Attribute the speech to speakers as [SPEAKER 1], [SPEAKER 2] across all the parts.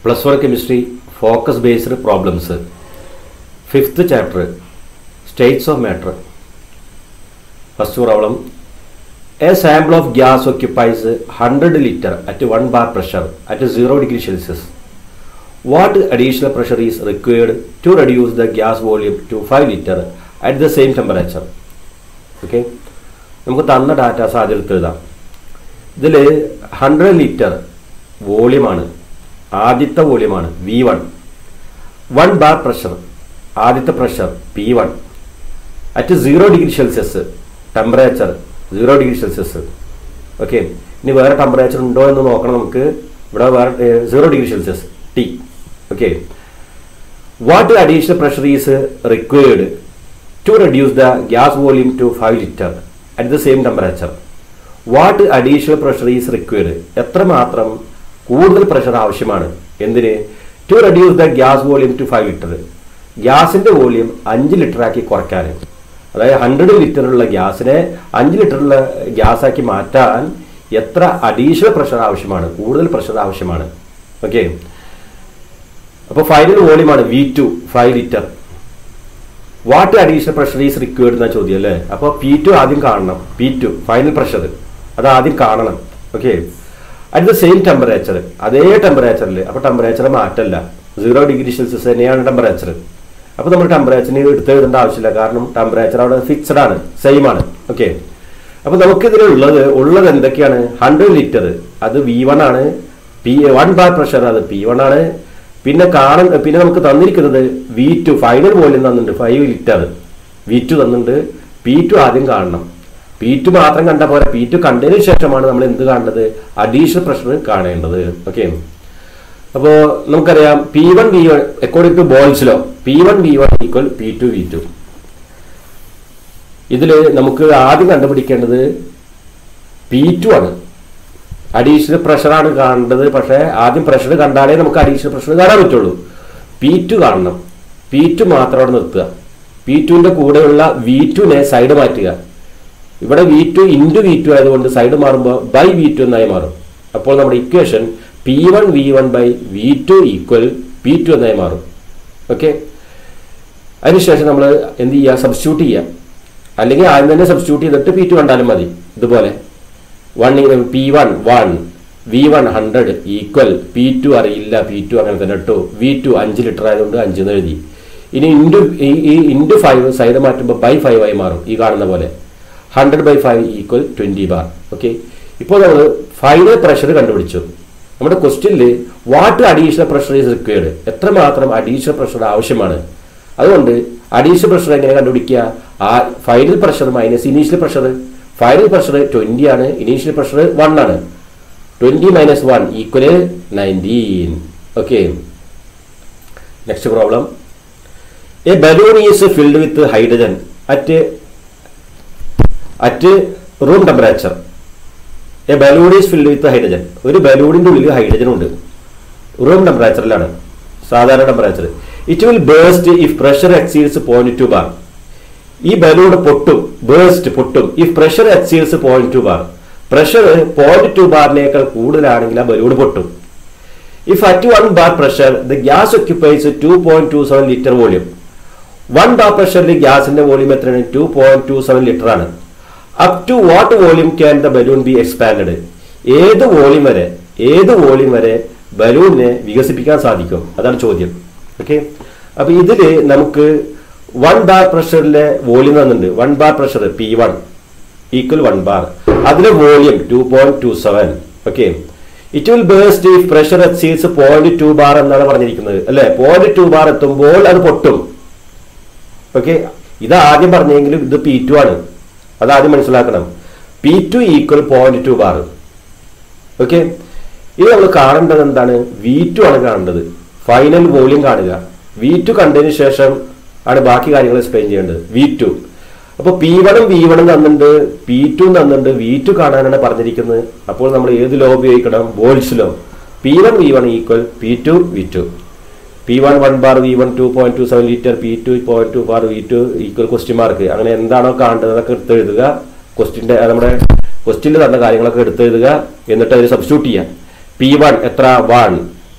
[SPEAKER 1] Plus one chemistry focus based problems fifth chapter states of matter first problem a sample of gas occupies hundred litre at one bar pressure at zero degree Celsius what additional pressure is required to reduce the gas volume to five litre at the same temperature okay നമുക്ക് തന്ന data സാധ്യത എടുത്ത് എഴുതാം ഇതിൽ hundred litre വോളിയമാണ് ആദ്യത്തെ വോളിയമാണ് V one one bar pressure ആദ്യത്തെ pressure P one at zero degree Celsius temperature zero degree Celsius okay ഇനി വേറെ ടെമ്പറേച്ചർ ഉണ്ടോ എന്ന് നോക്കണം നമുക്ക് ഇവിടെ വേറെ zero degree Celsius T okay what additional pressure is required to reduce the gas volume to five litre at the same temperature what additional pressure is required എത്രമാത്രം കൂടുതൽ പ്രഷർ ആവശ്യമാണ് എന്തിന് to reduce the gas volume to five litre ഗ്യാസിന്റെ volume അഞ്ച് litre ആക്കി കുറയ്ക്കാൻ അതായത് hundred ലിറ്ററുള്ള ഗ്യാസിനെ അഞ്ച് ലിറ്ററുള്ള ഗ്യാസ് ആക്കി മാറ്റാൻ എത്ര അഡീഷണൽ പ്രഷർ ആവശ്യമാണ് കൂടുതൽ പ്രഷർ ആവശ്യമാണ് ഓക്കെ അപ്പോൾ ഫൈനൽ വോളിയമാണ് V two five litre what additional pressure is required എന്ന ചോദ്യം അല്ലേ അപ്പോൾ പി ടു ആദ്യം കാണണം പി ടു ഫൈനൽ പ്രഷർ അത് ആദ്യം കാണണം okay at the same temperature അതേ ടെമ്പറേച്ചറിൽ അപ്പോൾ ടെമ്പറേച്ചർ മാറ്റല്ല സീറോ ഡിഗ്രി സെൽഷ്യസ് തന്നെയാണ് ടെമ്പറേച്ചർ അപ്പോൾ നമ്മൾ ടെമ്പറേച്ചറിന് എടുത്ത് എഴുതേണ്ട ആവശ്യമില്ല കാരണം ടെമ്പറേച്ചർ അവിടെ ഫിക്സഡ് ആണ് സെയിം ആണ് ഓക്കെ അപ്പോൾ നമുക്കിതിലുള്ളത് ഉള്ളത് എന്തൊക്കെയാണ് ഹൺഡ്രഡ് ലിറ്റർ അത് വി വൺ ആണ് പി വൺ ബാർ പ്രഷർ അത് പി വൺ ആണ് പിന്നെ കാണുന്ന പിന്നെ നമുക്ക് തന്നിരിക്കുന്നത് വി ടു ഫൈനൽ വോളിയം തന്നിട്ടുണ്ട് ഫൈവ് ലിറ്റർ വി ടു തന്നിട്ടുണ്ട് പി ടു ആദ്യം കാണണം പി ടു മാത്രം കണ്ട പോലെ പി ടു കണ്ടതിന് ശേഷമാണ് നമ്മൾ എന്ത് കാണേണ്ടത് അഡീഷണൽ പ്രഷർ കാണേണ്ടത് ഓക്കെ അപ്പോൾ നമുക്കറിയാം P one V one according to ബോൾസിലോ P one V one equal P two V two ഇതിൽ നമുക്ക് ആദ്യം കണ്ടുപിടിക്കേണ്ടത് പി ടു ആണ് അഡീഷണൽ പ്രഷറാണ് കാണേണ്ടത് പക്ഷേ ആദ്യം പ്രഷർ കണ്ടാലേ നമുക്ക് അഡീഷണൽ പ്രഷർ കാണാൻ പറ്റുള്ളൂ പി ടു കാണണം പി ടു മാത്രം അവിടെ നിർത്തുക പി ടുവിൻ്റെ കൂടെയുള്ള വി ടുവിനെ സൈഡ് മാറ്റുക ഇവിടെ V two into V two ആയതുകൊണ്ട് സൈഡ് മാറുമ്പോൾ ബൈ വി ടു എന്നായി മാറും അപ്പോൾ നമ്മുടെ equation P one V one by V two equal P two എന്നായി മാറും ഓക്കെ അതിനുശേഷം നമ്മൾ എന്ത് ചെയ്യുക സബ്സ്റ്റിറ്റ്യൂട്ട് ചെയ്യുക അല്ലെങ്കിൽ ആദ്യം തന്നെ സബ്സ്റ്റിറ്റ്യൂട്ട് ചെയ്തിട്ട് പി ടു കണ്ടാലും മതി ഇതുപോലെ one P one one V one hundred equal P two അറിയില്ല പി ടു അങ്ങനെ തന്നെ ഇട്ടു വി ടു അഞ്ച് ലിറ്റർ ആയതുകൊണ്ട് അഞ്ച് എന്ന് എഴുതി ഇനി ഇൻറ്റു ഈ ഇൻറ്റു ഫൈവ് സൈഡ് മാറ്റുമ്പോൾ ബൈ ഫൈവ് ആയി മാറും ഈ കാണുന്ന പോലെ hundred by five equal twenty bar okay ഇപ്പോൾ നമ്മൾ ഫൈനൽ പ്രഷർ കണ്ടുപിടിച്ചു നമ്മുടെ ക്വസ്റ്റ്യനിൽ what additional pressure is required എത്രമാത്രം അഡീഷണൽ പ്രഷർ ആവശ്യമാണ് അതുകൊണ്ട് അഡീഷണൽ പ്രഷർ എങ്ങനെ കണ്ടുപിടിക്കുക ആ final pressure minus initial pressure final pressure twenty ആണ് ഇനീഷ്യൽ പ്രഷർ വൺ ആണ് twenty minus one equal nineteen okay next problem a balloon is filled with hydrogen at at room temperature a balloon is filled with hydrogen ഒരു ബലൂണിന്റെ ഉള്ളിൽ hydrogen ഉണ്ട് room ടെമ്പറേച്ചറിലാണ് സാധാരണ temperature it will burst if pressure exceeds point two bar ഈ balloon പൊട്ടും burst പൊട്ടും if pressure exceeds point two bar pressure point two ബാറിനേക്കാൾ കൂടുതലാണെങ്കിൽ ആ ബലൂൺ പൊട്ടും if at one bar pressure the gas occupies two point two seven litre volume one bar പ്രഷറിൽ ഗ്യാസിന്റെ volume എത്രയാണ് two point two seven litre ആണ് up to what volume can the balloon be expand ഏത് volume വരെ ഏത് volume വരെ ബലൂണിനെ വികസിപ്പിക്കാൻ സാധിക്കും അതാണ് ചോദ്യം ഓക്കെ അപ്പൊ ഇതില് നമുക്ക് വൺ ബാർ പ്രഷറിലെ വോളിയം തന്നിട്ടുണ്ട് one bar pressure P one equal one bar അതിലെ volume two point two seven okay it will burst if pressure exceeds point two bar എന്നാണ് പറഞ്ഞിരിക്കുന്നത് അല്ലെ പോയിന്റ് ടു ബാർ എത്തുമ്പോൾ അത് പൊട്ടും ഓക്കെ ഇത് ആദ്യം പറഞ്ഞെങ്കിലും ഇത് പി ടു ആണ് അത് ആദ്യം മനസ്സിലാക്കണം P two equal point two bar okay ഇത് നമ്മൾ കാണേണ്ടത് എന്താണ് വി ടു ആണ് കാണേണ്ടത് ഫൈനൽ വോളിയം കാണുക വി ടു കണ്ടതിന് ശേഷം ആണ് ബാക്കി കാര്യങ്ങൾ എക്സ്പ്ലെയിൻ ചെയ്യേണ്ടത് വി ടു അപ്പോൾ പി വണും വി വണും തന്നിട്ടുണ്ട് പി ടു തന്നിട്ടുണ്ട് വി ടു കാണാനാണ് പറഞ്ഞിരിക്കുന്നത് അപ്പോൾ നമ്മൾ ഏത് ലോ ഉപയോഗിക്കണം Boyle's law P one V one equal P two V two P one one bar V one two point two seven litre P two point two bar V two equal question mark അങ്ങനെ എന്താണോ കാണേണ്ടത് അതൊക്കെ എടുത്ത് എഴുതുക ക്വസ്റ്റിന്റെ നമ്മുടെ ക്വസ്റ്റ്യനിൽ തന്ന കാര്യങ്ങളൊക്കെ എടുത്ത് എഴുതുക എന്നിട്ട് അതിൽ സബ്സ്റ്റിറ്റ്യൂട്ട് ചെയ്യാം പി വൺ എത്ര one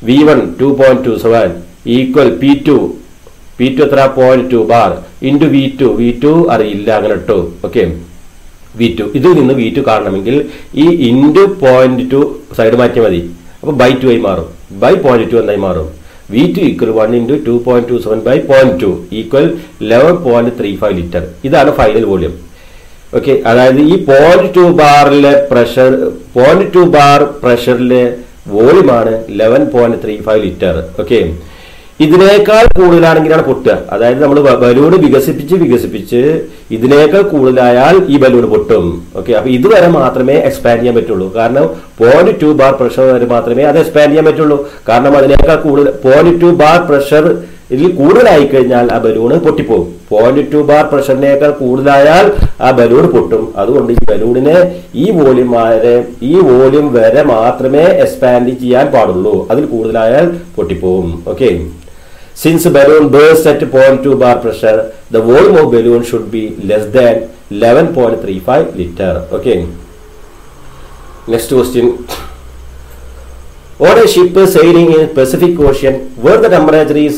[SPEAKER 1] V one two point two seven equal P two P two എത്ര point two bar into V two V two അറിയില്ല അങ്ങനെ ഇട്ടു ഓക്കെ വി ടു ഇതിൽ നിന്ന് വി ടു കാണണമെങ്കിൽ ഈ ഇൻറ്റു പോയിന്റ് ടു സൈഡ് മാറ്റിയാൽ മതി അപ്പോൾ ബൈ ടു ആയി മാറും ബൈ പോയിന്റ് ടു എന്നായി മാറും V two equal one into two point two seven by point two equal eleven point three five litre ഇതാണ് ഫൈനൽ വോളിയം ഓക്കെ അതായത് ഈ പോയിന്റ് ടു ബാറിലെ പ്രഷർ പോയിന്റ് ടു ബാർ പ്രഷറിലെ വോളിയമാണ് eleven point three five litre okay ഇതിനേക്കാൾ കൂടുതലാണെങ്കിലാണ് പൊട്ടുക അതായത് നമ്മൾ ബലൂൺ വികസിപ്പിച്ച് വികസിപ്പിച്ച് ഇതിനേക്കാൾ കൂടുതലായാൽ ഈ ബലൂൺ പൊട്ടും ഓക്കെ അപ്പൊ ഇതുവരെ മാത്രമേ എക്സ്പാൻഡ് ചെയ്യാൻ പറ്റുള്ളൂ കാരണം പോയിന്റ് ടു ബാർ പ്രഷർ വരെ മാത്രമേ അത് എക്സ്പാൻഡ് ചെയ്യാൻ പറ്റുള്ളൂ കാരണം അതിനേക്കാൾ കൂടുതൽ പോയിന്റ് ടു ബാർ പ്രഷർ ഇതിൽ കൂടുതലായി കഴിഞ്ഞാൽ ആ ബലൂണ് പൊട്ടിപ്പോകും പോയിന്റ് ടു ബാർ പ്രഷറിനേക്കാൾ കൂടുതലായാൽ ആ ബലൂൺ പൊട്ടും അതുകൊണ്ട് ഈ ബലൂണിനെ ഈ വോളിയം വരെ ഈ വോളിയം വരെ മാത്രമേ എക്സ്പാൻഡ് ചെയ്യാൻ പാടുള്ളൂ അതിൽ കൂടുതലായാൽ പൊട്ടിപ്പോകും okay since balloon bursts at point two bar pressure the volume of balloon should be less than eleven point three five litre okay next question On a ship sailing in Pacific Ocean where the temperature is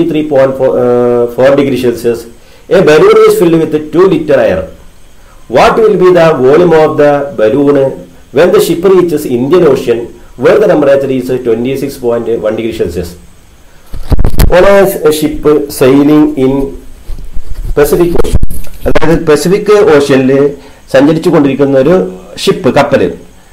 [SPEAKER 1] 23.4 uh, degrees Celsius, a balloon is filled with 2 liter air. What will be the volume of the balloon when the ship reaches Indian Ocean where the temperature is 26.1 degrees Celsius? On a ship sailing in Pacific Ocean അതായത് Pacific ഓഷ്യനിൽ സഞ്ചരിച്ചു കൊണ്ടിരിക്കുന്ന ഒരു ship കപ്പൽ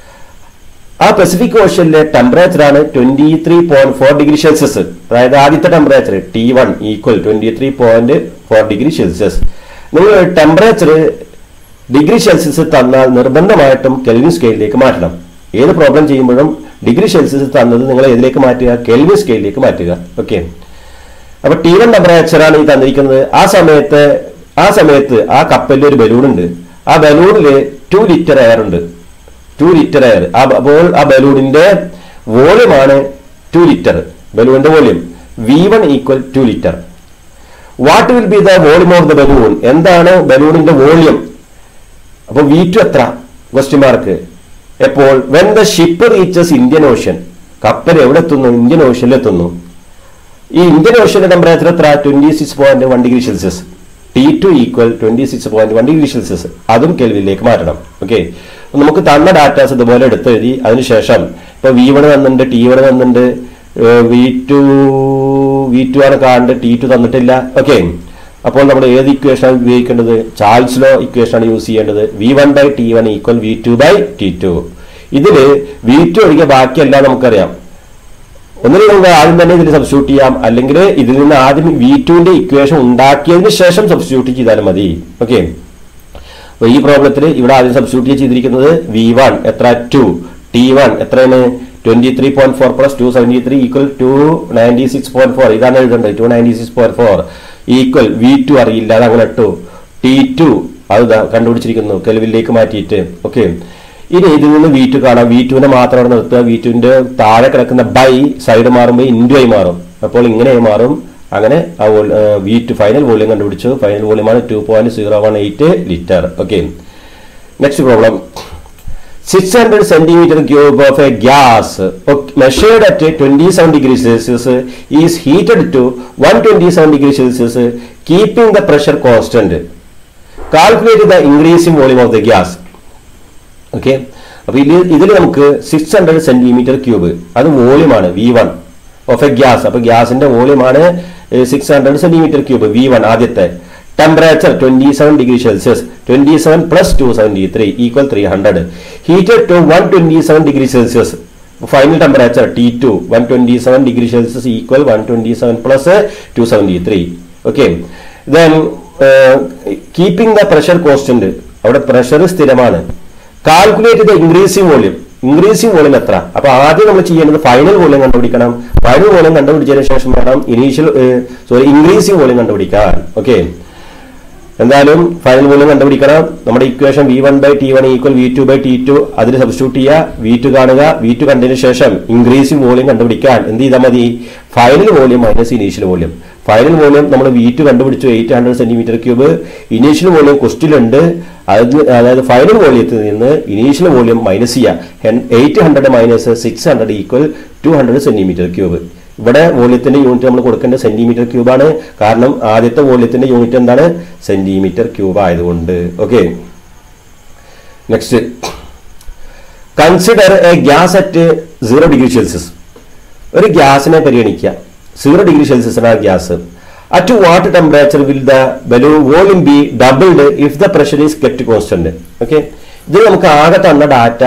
[SPEAKER 1] ആ Pacific ഓഷ്യനിലെ temperature ആണ് twenty three point four degree Celsius അതായത് ആദ്യത്തെ temperature T one equal twenty three point four degree Celsius നിങ്ങൾ ടെമ്പറേച്ചർ ഡിഗ്രി സെൽഷ്യസ് തന്നാൽ നിർബന്ധമായിട്ടും കെൽവിൻ സ്കെയിലിലേക്ക് മാറ്റണം ഏത് പ്രോബ്ലം ചെയ്യുമ്പോഴും ഡിഗ്രി സെൽഷ്യസ് തന്നത് നിങ്ങൾ ഏതിലേക്ക് മാറ്റുക കെൽവിൻ സ്കെയിലിലേക്ക് മാറ്റുക ഓക്കെ അപ്പൊ ടി വൺ ടെമ്പറേച്ചർ ആണ് ഈ തന്നിരിക്കുന്നത് ആ സമയത്ത് ആ സമയത്ത് ആ കപ്പലിൽ ഒരു ബലൂൺ ഉണ്ട് ആ ബലൂണിൽ ടു ലിറ്റർ എയർ ഉണ്ട് ടു ലിറ്റർ എയർ അപ്പോൾ ആ ബലൂണിന്റെ വോളിയം ആണ് ടു ലിറ്റർ ബലൂണിന്റെ volume V one equal two litre what will be the volume of the balloon എന്താണ് ബലൂണിന്റെ വോളിയം അപ്പൊ വി ടു എത്ര ക്വസ്റ്റ്യൻ മാർക്ക് എപ്പോൾ when the ship reaches Indian ocean കപ്പൽ എവിടെ എത്തുന്നു ഇന്ത്യൻ ഓഷ്യനിൽ എത്തുന്നു ഈ ഇന്ത്യൻ ഓഷ്യന്റെ ടെമ്പറേച്ചർ എത്ര twenty six point one degree Celsius T two equal twenty six point one degree Celsius അതും കെൽവിലേക്ക് മാറ്റണം ഓക്കെ നമുക്ക് തന്ന ഡാറ്റാസ് ഇതുപോലെ എടുത്തെഴുതി അതിനുശേഷം ഇപ്പൊ വി വൺ തന്നിട്ടുണ്ട് ടി വൺ തന്നിട്ടുണ്ട് വി ടു വി ടു ആണ് കാണുന്നത് ടി ടു തന്നിട്ടില്ല ഓക്കെ അപ്പോൾ നമ്മൾ ഏത് ഇക്വേഷൻ ആണ് ഉപയോഗിക്കേണ്ടത് ചാൾസ് ലോ ഇക്വേഷൻ ആണ് യൂസ് ചെയ്യേണ്ടത് V one by T one equal V two by T two ഇതില് വി ടു ഒഴികെ ബാക്കിയെല്ലാം നമുക്കറിയാം ഒന്നുകിൽ നമുക്ക് ആദ്യം തന്നെ ഇതിൽ സബ്സ്റ്റിറ്റ്യൂട്ട് ചെയ്യാം അല്ലെങ്കിൽ ഇതിൽ നിന്ന് ആദ്യം വി ടുവിന്റെ ഇക്വേഷൻ ഉണ്ടാക്കിയതിന് ശേഷം സബ്സ്റ്റിറ്റ്യൂട്ട് ചെയ്താലും മതി ഓക്കെ അപ്പൊ ഈ പ്രോബ്ലത്തിൽ ഇവിടെ ആദ്യം സബ്സ്റ്റിറ്റ്യൂട്ട് ചെയ്തിരിക്കുന്നത് വി വൺ എത്ര ടു ടി വൺ എത്രയാണ് twenty three point four plus two seventy three equal two ninety six point four ഇതാണ് എഴുതേണ്ടത് two ninety six point four equal V two അറിയില്ല അത് അങ്ങനെ ഇട്ടു ടി ടു അത് ദാ കണ്ടുപിടിച്ചിരിക്കുന്നു കെൽവിലേക്ക് മാറ്റിയിട്ട് ഓക്കെ ഇനി ഇതിൽ നിന്ന് വി ടു കാണാം വി ടുവിനെ മാത്രം അവിടെ നിർത്തുക വി ടുവിന്റെ താഴെ കിടക്കുന്ന ബൈ സൈഡ് മാറുമ്പോൾ ഇൻഡു ആയി മാറും അപ്പോൾ ഇങ്ങനെ മാറും അങ്ങനെ ആ വി ടു ഫൈനൽ വോളിയം കണ്ടുപിടിച്ചു ഫൈനൽ വോളിയമാണ് two point zero one eight litre okay next problem six hundred centimetre cube of a gas measured at twenty seven degree Celsius is heated to one twenty seven degree Celsius keeping the pressure constant calculate the increasing volume of the gas okay അപ്പൊ ഇതിൽ ഇതിൽ നമുക്ക് six hundred centimetre cube അത് വോളിയമാണ് V one of a gas അപ്പൊ ഗ്യാസിന്റെ വോളിയമാണ് six hundred centimetre cube V one ആദ്യത്തെ temperature twenty seven degree Celsius twenty seven plus two seventy three equal three hundred heated to one twenty seven degree Celsius final temperature T two one twenty seven degree Celsius equal one twenty seven plus two seventy three okay then keeping the pressure constant അവിടെ pressure സ്ഥിരമാണ് calculate the increasing volume increasing volume എത്ര അപ്പൊ ആദ്യം നമ്മൾ ചെയ്യേണ്ടത് final volume കണ്ടുപിടിക്കണം final volume കണ്ടുപിടിച്ചതിന് ശേഷം വേണം ഇനീഷ്യൽ സോറി ഇൻക്രീസിംഗ് വോളിയം കണ്ടുപിടിക്കാൻ ഓക്കെ എന്തായാലും ഫൈനൽ വോളിയം കണ്ടുപിടിക്കണം നമ്മുടെ equation V one by T one equal V two by T two അതിൽ സബ്സ്റ്റിറ്റ്യൂട്ട് ചെയ്യുക വി ടു കാണുക വി ടു കണ്ടതിന് ശേഷം ഇൻക്രീസിംഗ് വോളിയം കണ്ടുപിടിക്കാൻ എന്ത് ചെയ്താൽ മതി final volume minus initial volume final volume നമ്മൾ വി ടു കണ്ടുപിടിച്ചു eight hundred centimetre cube initial volume ക്വസ്റ്റിലുണ്ട് അത് അതായത് ഫൈനൽ വോളിയത്തിൽ നിന്ന് ഇനീഷ്യൽ വോളിയം മൈനസ് ചെയ്യുക eight hundred minus six hundred equal two hundred centimetre cube ഇവിടെ വോളിയത്തിന്റെ യൂണിറ്റ് നമ്മൾ കൊടുക്കേണ്ട സെന്റിമീറ്റർ ക്യൂബാണ് കാരണം ആദ്യത്തെ വോളിയത്തിന്റെ യൂണിറ്റ് എന്താണ് സെന്റിമീറ്റർ ക്യൂബ് ആയതുകൊണ്ട് okay next consider a gas at zero degree Celsius ഒരു ഗ്യാസിനെ പരിഗണിക്കുക സീറോ ഡിഗ്രി സെൽഷ്യസിനാണ് gas at what temperature will the balloon volume be doubled if the pressure is kept constant okay ഇത് നമുക്ക് ആകെ തന്ന ഡാറ്റ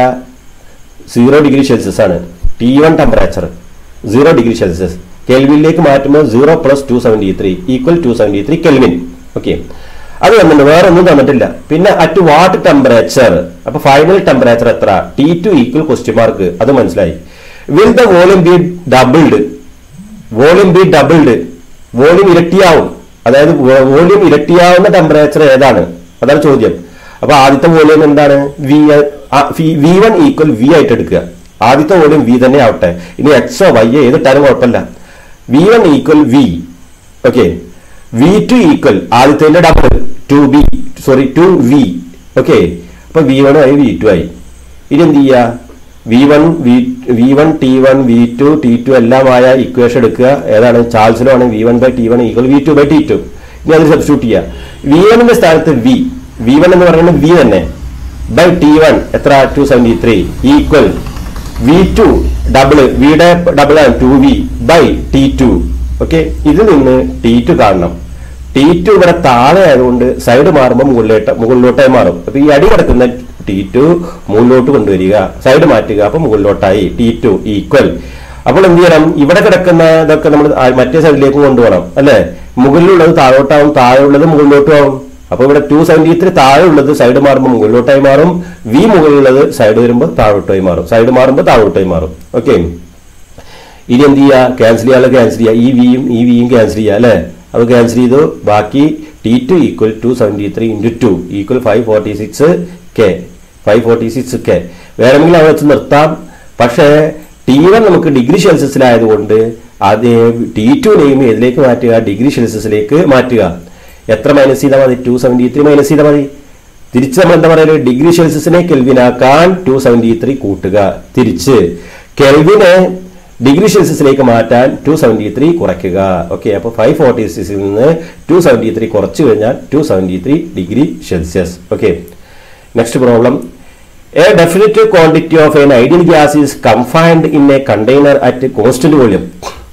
[SPEAKER 1] സീറോ ഡിഗ്രി സെൽഷ്യസ് ആണ് T one temperature zero degree Celsius കെൽവിനിലേക്ക് മാറ്റുമ്പോൾ zero plus two seventy three equal two seventy three Kelvin okay അത് തന്നിട്ടുണ്ട് വേറെ ഒന്നും തന്നിട്ടില്ല പിന്നെ അറ്റ് വാട്ട് ടെമ്പറേച്ചർ അപ്പൊ ഫൈനൽ ടെമ്പറേച്ചർ എത്ര T two equal question mark അത് മനസ്സിലായി will the volume be doubled volume be doubled volume ഇരട്ടിയാവും അതായത് വോളിയം ഇരട്ടിയാവുന്ന ടെമ്പറേച്ചർ ഏതാണ് അതാണ് ചോദ്യം അപ്പൊ ആദ്യത്തെ വോളിയം എന്താണ് V V one equal V ആയിട്ട് എടുക്കുക ആദ്യത്തെ വോളിയം വി തന്നെ ആവട്ടെ ഇനി എക്സോ വൈ ഏത് ഇട്ടാലും കുഴപ്പമില്ല V one equal V okay V two equal ആദ്യത്തെ double two B sorry two V okay അപ്പൊ വി വൺ ആയി വി ടു ആയി ഇനി എന്ത് ചെയ്യുക V one V V one T one V two T two എല്ലാമായ ഇക്വേഷൻ എടുക്കുക ഏതാണ് ചാൾസിലാണ് V one by T one equal V two by T two ഇനി അതിൽ സബ്സ്റ്റിറ്റ്യൂട്ട് ചെയ്യുക വി വണ്ണിന്റെ സ്ഥാനത്ത് വി വി വൺ എന്ന് പറയുന്നത് വി തന്നെ ബൈ ടി വൺ എത്ര two seventy three equal V two double വിയുടെ ഡബിൾ ആണ് two V by T two okay ഇതിൽ നിന്ന് ടി ടു കാണണം ടി ടു ഇവിടെ താഴെ ആയതുകൊണ്ട് സൈഡ് മാറുമ്പോൾ മുകളിലോട്ട് മുകളിലോട്ടായി മാറും അപ്പൊ ഈ അടി കിടക്കുന്ന ടി ടു മുകളിലോട്ട് കൊണ്ടുവരിക സൈഡ് മാറ്റുക അപ്പൊ മുകളിലോട്ടായി ടി ടു ഈക്വൽ അപ്പോൾ എന്ത് ചെയ്യണം ഇവിടെ കിടക്കുന്ന ഇതൊക്കെ നമ്മൾ മറ്റേ സൈഡിലേക്ക് കൊണ്ടുപോകണം അല്ലെ മുകളിലുള്ളത് താഴോട്ടാവും താഴെയുള്ളത് മുകളിലോട്ടും ആവും അപ്പൊ ഇവിടെ ടു സെവന്റി ത്രീ താഴെ ഉള്ളത് സൈഡ് മാറുമ്പോൾ മുകളിലോട്ടായി മാറും വി മുകളിലുള്ളത് സൈഡ് വരുമ്പോൾ താഴോട്ടായി മാറും സൈഡ് മാറുമ്പോൾ താഴോട്ടായി മാറും ഓക്കെ ഇനി എന്ത് ചെയ്യുക ക്യാൻസൽ ചെയ്യാനുള്ള ക്യാൻസൽ ചെയ്യുക ഈ വിയും ഈ വിയും ക്യാൻസൽ ചെയ്യുക അല്ലേ അത് ക്യാൻസൽ ചെയ്തു ബാക്കി T two equal two seventy three into two equal five forty six K five forty six K വേണമെങ്കിൽ അവിടെ വെച്ച് നിർത്താം പക്ഷേ ടി വൺ നമുക്ക് ഡിഗ്രി സെൽഷ്യസിലായതുകൊണ്ട് അത് ടി ടുനെയും ഏതിലേക്ക് മാറ്റുക ഡിഗ്രി സെൽഷ്യസിലേക്ക് മാറ്റുക എത്ര മൈനസ് ചെയ്താൽ മതി ടു സെവൻറ്റി ത്രീ മൈനസ് ചെയ്താൽ മതി തിരിച്ച് നമ്മൾ എന്താ പറയുക ഡിഗ്രി സെൽഷ്യസിനെ കെൽവിനാക്കാൻ ടു സെവൻറ്റി ത്രീ കൂട്ടുക തിരിച്ച് കെൽവിനെ ഡിഗ്രി സെൽഷ്യസിലേക്ക് മാറ്റാൻ ടു സെവൻറ്റി ത്രീ കുറയ്ക്കുക ഓക്കെ അപ്പോൾ ഫൈവ് ഫോർട്ടി സിക്സിൽ നിന്ന് ടു സെവൻറ്റി ത്രീ കുറച്ച് കഴിഞ്ഞാൽ two seventy three degree Celsius okay next problem a definite quantity of an ideal gas is confined in a container at constant volume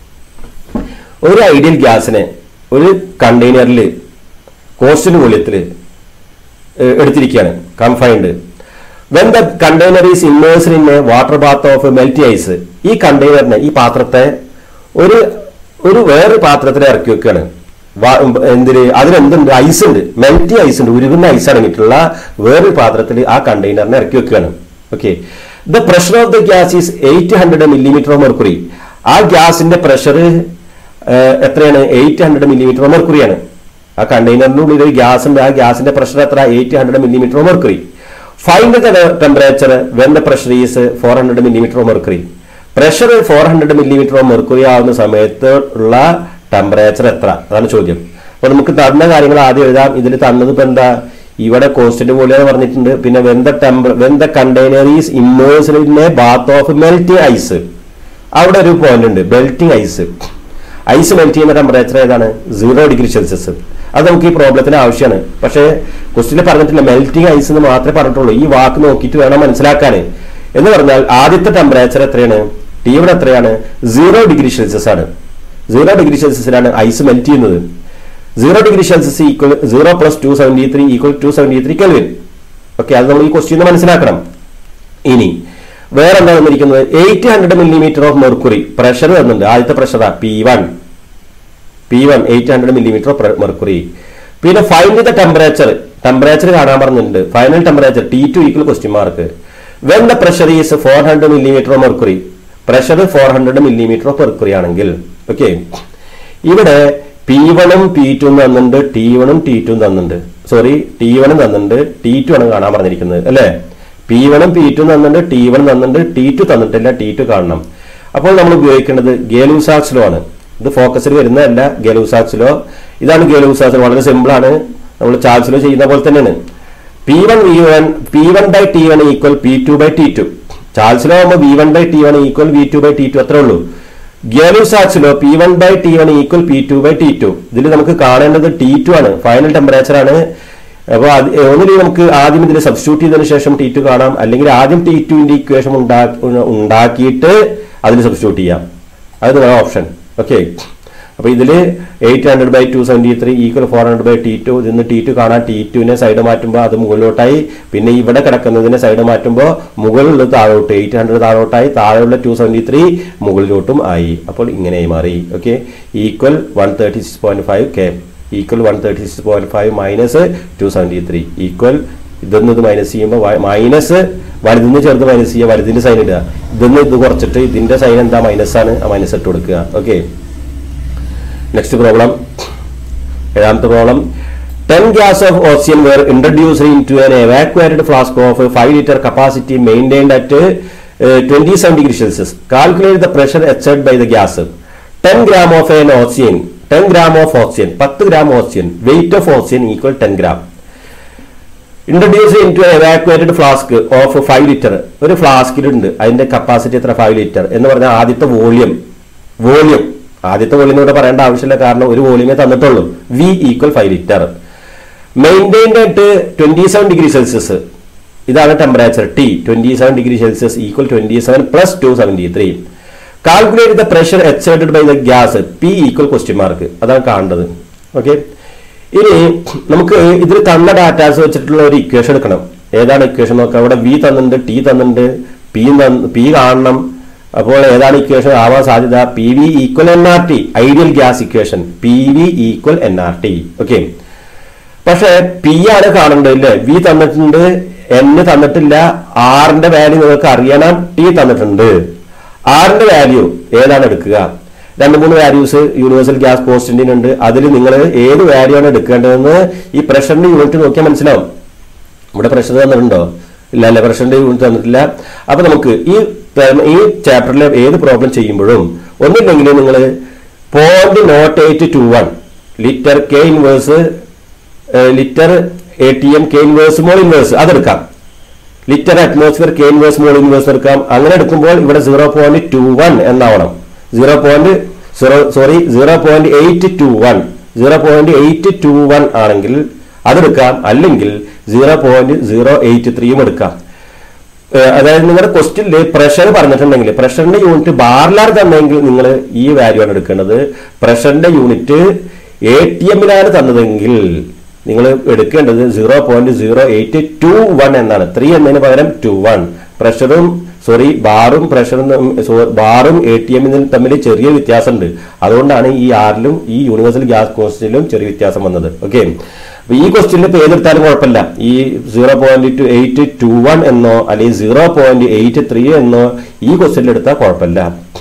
[SPEAKER 1] ഒരു ideal ഗ്യാസിനെ ഒരു കണ്ടെയ്നറിൽ കോൺസ്റ്റന്റ് വോളിയത്തിൽ എടുത്തിരിക്കുകയാണ് confined when the container is immersed in A water bath of melting ice ഈ കണ്ടെയ്നറിനെ ഈ പാത്രത്തെ ഒരു ഒരു വേറൊരു പാത്രത്തിൽ ഇറക്കി വെക്കുകയാണ് വാ- എന്തിന് അതിനെന്തുണ്ട് ഐസ് ഉണ്ട് മെൽറ്റി ഐസ് ഉണ്ട് ഉരുകുന്ന ഐസ് അടങ്ങിയിട്ടുള്ള വേറൊരു പാത്രത്തിൽ ആ കണ്ടെയ്നറിനെ ഇറക്കി വെക്കുകയാണ് okay the pressure of the gas is eight hundred millimetre of mercury ആ ഗ്യാസിന്റെ പ്രഷർ എത്രയാണ് എയ്റ്റ് ഹൺഡ്രഡ് മില്ലിമീറ്റർ ഓഫ് മെർക്കുറിയാണ് ആ കണ്ടെയ്നറിനുള്ളിൽ ഒരു ഗ്യാസ് ഉണ്ട് ആ ഗ്യാസിന്റെ പ്രഷർ എത്ര eight hundred millimetre of mercury find the temperature when the pressure is four hundred millimetre of mercury pressure four hundred millimetre of mercury ആവുന്ന സമയത്ത് ഉള്ള ടെമ്പറേച്ചർ എത്ര അതാണ് ചോദ്യം അപ്പൊ നമുക്ക് തന്ന കാര്യങ്ങൾ ആദ്യം എഴുതാം ഇതിൽ തന്നത് ഇപ്പൊ എന്താ ഇവിടെ കോൺസ്റ്റന്റ് പോലെ പറഞ്ഞിട്ടുണ്ട് പിന്നെ when the temper when the container is immersed in a bath of melting ice അവിടെ ഒരു പോയിന്റ് ഉണ്ട് മെൽറ്റിംഗ് ഐസ് ഐസ് മെൽറ്റ് ചെയ്യുന്ന ടെമ്പറേച്ചർ ഏതാണ് സീറോ ഡിഗ്രി സെൽഷ്യസ് അത് നമുക്ക് ഈ പ്രോബ്ലത്തിന് ആവശ്യമാണ് പക്ഷേ ക്വസ്റ്റിൽ പറഞ്ഞിട്ടില്ല മെൽറ്റിംഗ് ഐസ് എന്ന് മാത്രമേ പറഞ്ഞിട്ടുള്ളൂ ഈ വാക്ക് നോക്കിയിട്ട് വേണം മനസ്സിലാക്കാൻ എന്ന് പറഞ്ഞാൽ ആദ്യത്തെ ടെമ്പറേച്ചർ എത്രയാണ് ടി ഇവിടെ എത്രയാണ് സീറോ ഡിഗ്രി സെൽഷ്യസ് ആണ് സീറോ ഡിഗ്രി സെൽഷ്യസിലാണ് ഐസ് മെൽറ്റ് ചെയ്യുന്നത് zero degree Celsius equal zero plus two seventy three equal two seventy three Kelvin okay അത് നമ്മൾ ഈ ക്വസ്റ്റ്യൻ മനസ്സിലാക്കണം ഇനി വേറെ എന്താ തന്നിരിക്കുന്നത് eight hundred millimetre of mercury pressure തന്നിട്ടുണ്ട് ആദ്യത്തെ പ്രഷറാ P one P one eight hundred millimetre of mercury പിന്നെ ഫൈൻഡ് ദ ടെമ്പറേച്ചർ ടെമ്പറേച്ചർ കാണാൻ പറഞ്ഞിട്ടുണ്ട് final temperature T two equal question mark when the pressure is four hundred millimetre of mercury pressure four hundred millimetre of mercury ആണെങ്കിൽ okay ഇവിടെ P വണും P two തന്നിട്ടുണ്ട് T വണും T two തന്നിട്ടുണ്ട് sorry T വണും തന്നിട്ടുണ്ട് T two ആണ് കാണാൻ പറഞ്ഞിരിക്കുന്നത് അല്ലേ പി വണും പി ടു തന്നിട്ടുണ്ട് ടി വൺ തന്നിട്ടുണ്ട് ടി ടു തന്നിട്ടില്ല ടി ടു കാണണം അപ്പോൾ നമ്മൾ ഉപയോഗിക്കേണ്ടത് ഗേലൂസാക്സ് ലോ ആണ് ഇത് ഫോക്കസിൽ വരുന്നതല്ല ഗലൂസാക്സിലോ ഇതാണ് ഗലൂസാക്സിൽ വളരെ സിമ്പിൾ ആണ് നമ്മൾ ചാർജിലോ ചെയ്യുന്ന പോലെ തന്നെയാണ് P one V one P one by T one equal P two by T two ചാർജിലോ ആകുമ്പോൾ V one by T one equal V two by T two അത്രേ ഉള്ളൂ ഗിയലുസാക്സിലോ P one by T one equal P two by T two ഇതിൽ നമുക്ക് കാണേണ്ടത് T two ആണ് final temperature ആണ് അപ്പോൾ അത് ഒന്നുകിൽ നമുക്ക് ആദ്യം ഇതിൽ സബ്സ്റ്റിറ്റ്യൂട്ട് ചെയ്തതിനു ശേഷം ടി ടു കാണാം അല്ലെങ്കിൽ ആദ്യം ടി ടുവിന്റെ ഇക്വേഷൻ ഉണ്ടാക്കിയിട്ട് അതിൽ സബ്സ്റ്റിറ്റ്യൂട്ട് ചെയ്യാം അത് നിങ്ങളുടെ ഓപ്ഷൻ ഓക്കെ അപ്പോൾ ഇതിൽ eight hundred by two seventy three equal four hundred by T two ഇതിന്ന് ടി ടു കാണാൻ ടി ടുവിനെ സൈഡ് മാറ്റുമ്പോൾ അത് മുകളിലോട്ടായി പിന്നെ ഇവിടെ കിടക്കുന്നതിനെ സൈഡ് മാറ്റുമ്പോൾ മുകളിലുള്ളത് താഴോട്ട് എയ്റ്റ് ഹൺഡ്രഡ് താഴോട്ടായി താഴെയുള്ള ടു സെവൻറ്റി ത്രീ മുകളിലോട്ടും ആയി അപ്പോൾ ഇങ്ങനെയായി മാറി okay equal one thirty six point five K equal one thirty six point five minus two seventy three equal ഇതൊന്ന് ഇത് മൈനസ് ചെയ്യുമ്പോൾ മൈനസ് വലുതിന്ന് ചേർത്ത് മൈനസ് ചെയ്യുക വലുതിന്റെ സൈൻ ഇടുക ഇതൊന്ന് ഇത് കുറച്ചിട്ട് ഇതിന്റെ സൈൻ എന്താ മൈനസ് ആണ് ആ മൈനസ് ഇട്ട് കൊടുക്കുക ഓക്കെ നെക്സ്റ്റ് പ്രോബ്ലം ഏഴാമത്തെ problem ten gas of oxygen were introduced into an evacuated flask of five litre capacity maintained at twenty seven degree Celsius calculate the pressure exerted by the gas ten gram of an oxygen ten gram of oxygen പത്ത് gram oxygen weight of oxygen equal ten gram introduce into evacuated flask of five litre ഒരു ഫ്ലാസ്കിലുണ്ട് അതിന്റെ capacity എത്ര five litre എന്ന് പറഞ്ഞാൽ ആദ്യത്തെ volume volume ആദ്യത്തെ volume ഇവിടെ പറയേണ്ട ആവശ്യമില്ല കാരണം ഒരു വോളിയമേ തന്നിട്ടുള്ളൂ V equal five litre maintained ആയിട്ട് ട്വന്റി സെവൻ ഡിഗ്രി സെൽഷ്യസ് ഇതാണ് temperature T twenty seven degree Celsius equal twenty seven plus two seventy three calculate the pressure excited by the gas P equal question mark അതാണ് കാണേണ്ടത് okay ഇനി നമുക്ക് ഇതിൽ തന്ന datas വെച്ചിട്ടുള്ള ഒരു ഇക്വേഷൻ എടുക്കണം ഏതാണ് ഇക്വേഷൻ നോക്കാം അവിടെ വി തന്നിട്ടുണ്ട് ടി തന്നിട്ടുണ്ട് പി പി കാണണം അപ്പോൾ ഏതാണ് ഇക്വേഷൻ ആവാൻ സാധ്യത P V equal N R T ideal gas equation P V equal N R T okay പക്ഷെ പി ആണ് കാണേണ്ടത് ഇല്ലേ വി തന്നിട്ടുണ്ട് എൻ തന്നിട്ടില്ല ആറിന്റെ വാല്യൂ നിങ്ങൾക്ക് അറിയണം ടി തന്നിട്ടുണ്ട് ആറിന്റെ വാല്യൂ ഏതാണ് എടുക്കുക രണ്ട് മൂന്ന് വാല്യൂസ് യൂണിവേഴ്സൽ ഗ്യാസ് പോസ്റ്റിന്റെ ഉണ്ട് അതിൽ നിങ്ങൾ ഏത് വാല്യൂ ആണ് എടുക്കേണ്ടതെന്ന് ഈ പ്രഷറിന്റെ യൂണിറ്റ് നോക്കിയാൽ മനസ്സിലാവും ഇവിടെ പ്രഷർ തന്നിട്ടുണ്ടോ ഇല്ല അല്ല പ്രഷറിന്റെ യൂണിറ്റ് തന്നിട്ടില്ല അപ്പൊ നമുക്ക് ഈ ഈ ചാപ്റ്ററിലെ ഏത് പ്രോബ്ലം ചെയ്യുമ്പോഴും ഒന്നില്ലെങ്കിൽ നിങ്ങൾ point nought eight two one litre K inverse litre A T M K inverse mole inverse അതെടുക്കാം litre atmosphere K inverse mole inverse എടുക്കാം അങ്ങനെ എടുക്കുമ്പോൾ ഇവിടെ സീറോ പോയിന്റ് ടു വൺ എന്നാവണം zero point zero sorry zero point eight two one zero point eight two one ആണെങ്കിൽ അതെടുക്കാം അല്ലെങ്കിൽ zero point zero eight ത്രീയും എടുക്കാം അതായത് നിങ്ങളുടെ ക്വസ്റ്റ്യനിൽ പ്രഷർ പറഞ്ഞിട്ടുണ്ടെങ്കിൽ പ്രഷറിന്റെ യൂണിറ്റ് ബാറിലാണ് തന്നെങ്കിൽ നിങ്ങൾ ഈ വാല്യൂ ആണ് എടുക്കേണ്ടത് പ്രഷറിന്റെ യൂണിറ്റ് എ ടി എമ്മിലാണ് തന്നതെങ്കിൽ നിങ്ങൾ എടുക്കേണ്ടത് zero point zero eight two one എന്നാണ് ത്രീ എന്നതിന് പകരം ടു വൺ പ്രഷറും സോറി ബാറും പ്രഷറും ബാറും എ ടി എമ്മിനും തമ്മിൽ ചെറിയ വ്യത്യാസമുണ്ട് അതുകൊണ്ടാണ് ഈ ആറിലും ഈ യൂണിവേഴ്സൽ ഗ്യാസ് ക്വസ്റ്റിലും ചെറിയ വ്യത്യാസം വന്നത് ഓക്കെ അപ്പൊ ഈ ക്വസ്റ്റ്യനിൽ ഇപ്പൊ ഏതെടുത്താലും കുഴപ്പമില്ല ഈ zero point two eight two one എന്നോ അല്ലെങ്കിൽ സീറോ പോയിന്റ് എയ്റ്റ് ത്രീ എന്നോ ഈ ക്വസ്റ്റ്യനിൽ എടുത്താൽ കുഴപ്പമില്ല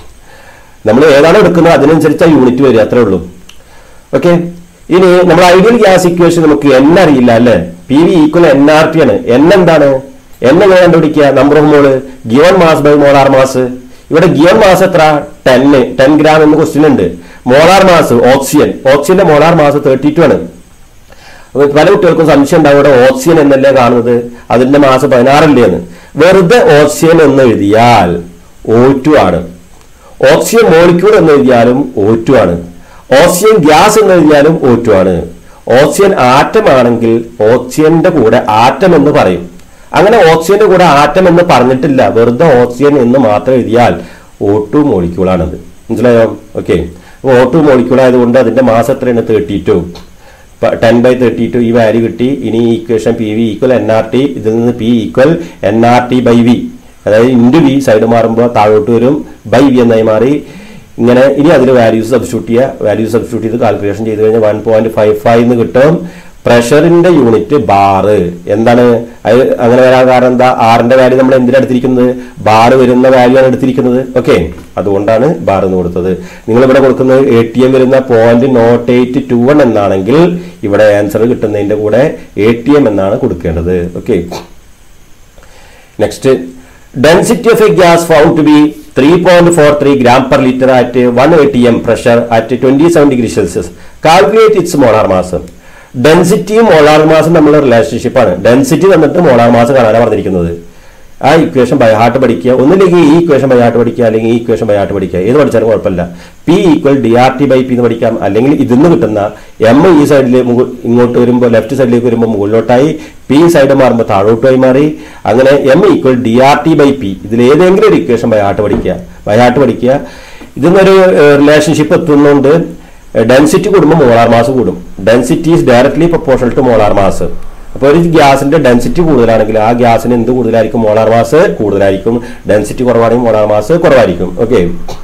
[SPEAKER 1] നമ്മൾ ഏതാണോ എടുക്കുന്നത് അതിനനുസരിച്ച് ആ യൂണിറ്റ് വരിക അത്രേ ഉള്ളൂ ഓക്കെ ഇനി നമ്മൾ ഐഡിയൽ ഗ്യാസ് ഇക്വേഷൻ നമുക്ക് എൻ അറിയില്ല അല്ലെ P V equal N R T ആണ് എൻ എന്താണ് എൻ എങ്ങനെ കണ്ടുപിടിക്കുക number of mole given mass by molar mass ഇവിടെ ഗിവൺ മാസ് എത്ര ടെന്ന് ടെൻ ഗ്രാം എന്ന് ക്വസ്റ്റ്യൻ ഉണ്ട് മോളാർ മാസ് ഓക്സിജൻ ഓക്സിജന്റെ മോളാർ മാസ് തേർട്ടി ടു ആണ് അപ്പൊ പല കുട്ടികൾക്കും സംശയം ഉണ്ടാവും ഇവിടെ ഓക്സിജൻ എന്നല്ലേ കാണുന്നത് അതിന്റെ മാസം പതിനാറല്ലേ എന്ന് വെറുതെ ഓക്സിജൻ എന്ന് എഴുതിയാൽ ഓ ടു ആണ് ഓക്സിജൻ മോളിക്യൂൾ എന്ന് എഴുതിയാലും ഓ ടു ആണ് ഓക്സിജൻ ഗ്യാസ് എന്ന് എഴുതിയാലും ഓ ടു ആണ് ഓക്സിജൻ ആറ്റം ആണെങ്കിൽ ഓക്സിജന്റെ കൂടെ ആറ്റം എന്ന് പറയും അങ്ങനെ ഓക്സിജന്റെ കൂടെ ആറ്റം എന്ന് പറഞ്ഞിട്ടില്ല വെറുതെ ഓക്സിജൻ എന്ന് മാത്രം എഴുതിയാൽ ഓ ടു മോളിക്യൂൾ ആണത് മനസ്സിലായോ ഓക്കെ ഓ ടു മോളിക്യൂൾ ആയതുകൊണ്ട് അതിന്റെ മാസം എത്രയാണ് thirty two ten by thirty two ഈ വാല്യൂ കിട്ടി ഇനി equation P V equal N R T ഇതിൽ നിന്ന് P equal N R T by V അതായത് ഇൻറ്റു വി സൈഡ് മാറുമ്പോൾ താഴോട്ട് വരും ബൈ വി എന്നായി മാറി ഇങ്ങനെ ഇനി അതിൽ വാല്യൂസ് സബ്സ്റ്റിറ്റ്യൂട്ട് ചെയ്യുക വാല്യൂസ് സബ്സ്റ്റിറ്റ്യൂട്ട് ചെയ്ത് കാൽക്കുലേഷൻ ചെയ്ത് കഴിഞ്ഞാൽ വൺ പോയിന്റ് ഫൈവ് ഫൈവ് എന്ന് കിട്ടും പ്രഷറിന്റെ യൂണിറ്റ് ബാറ് എന്താണ് അത് അങ്ങനെ വരാൻ കാരണം എന്താ ആറിന്റെ വാല്യൂ നമ്മൾ എന്തിനാ എടുത്തിരിക്കുന്നത് ബാറ് വരുന്ന വാല്യൂ ആണ് എടുത്തിരിക്കുന്നത് ഓക്കെ അതുകൊണ്ടാണ് ബാർ എന്ന് കൊടുത്തത് നിങ്ങൾ ഇവിടെ കൊടുക്കുന്നത് എ ടി എം വരുന്ന point nought eight two one എന്നാണെങ്കിൽ ഇവിടെ ആൻസർ കിട്ടുന്നതിന്റെ കൂടെ എ ടി എം എന്നാണ് കൊടുക്കേണ്ടത് okay next
[SPEAKER 2] Density of a gas found to be 3.43 gram per liter at 1 atm pressure at 27 degree Celsius. Calculate its molar mass. ഡെൻസിറ്റിയും molar മാസും തമ്മിലുള്ള റിലേഷൻഷിപ്പാണ് density തന്നിട്ട് മോളാർ മാസ് കാണാനാണ് പറഞ്ഞിരിക്കുന്നത് ആ ഇക്വേഷൻ ബൈ ഹാർട്ട് പഠിക്കുക ഒന്നില്ലെങ്കിൽ ഈ ഇക്വേഷൻ ബൈ ഹാർട്ട് പഠിക്കുക അല്ലെങ്കിൽ ഈ ഇക്വേഷൻ ബൈ ഹാർട്ട് പഠിക്കുക ഏത് പഠിച്ചാലും കുഴപ്പമില്ല P equal D R T by P എന്ന് പഠിക്കാം അല്ലെങ്കിൽ ഇതിന്ന് കിട്ടുന്ന എം ഈ സൈഡിൽ ഇങ്ങോട്ട് വരുമ്പോൾ ലെഫ്റ്റ് സൈഡിലേക്ക് വരുമ്പോൾ മുകളിലോട്ടായി പി സൈഡ് മാറുമ്പോൾ താഴോട്ടായി മാറി അങ്ങനെ M equal D R T by P ഇതിൽ ഏതെങ്കിലും ഒരു ഇക്വേഷൻ ബൈ ഹാർട്ട് പഠിക്കുക ബൈ ഹാർട്ട് പഠിക്കുക ഇതിന്നൊരു റിലേഷൻഷിപ്പ് എത്തുന്നുണ്ട് ഡെൻസിറ്റി കൂടുമ്പോൾ മോളാർ മാസ് കൂടും density is directly proportional to molar mass അപ്പോൾ ഒരു ഗ്യാസിന്റെ ഡെൻസിറ്റി കൂടുതലാണെങ്കിൽ ആ ഗ്യാസിന് എന്ത് കൂടുതലായിരിക്കും മോളാർ മാസ് കൂടുതലായിരിക്കും ഡെൻസിറ്റി കുറവാണെങ്കിൽ മോളാർ മാസ് കുറവായിരിക്കും ഓക്കെ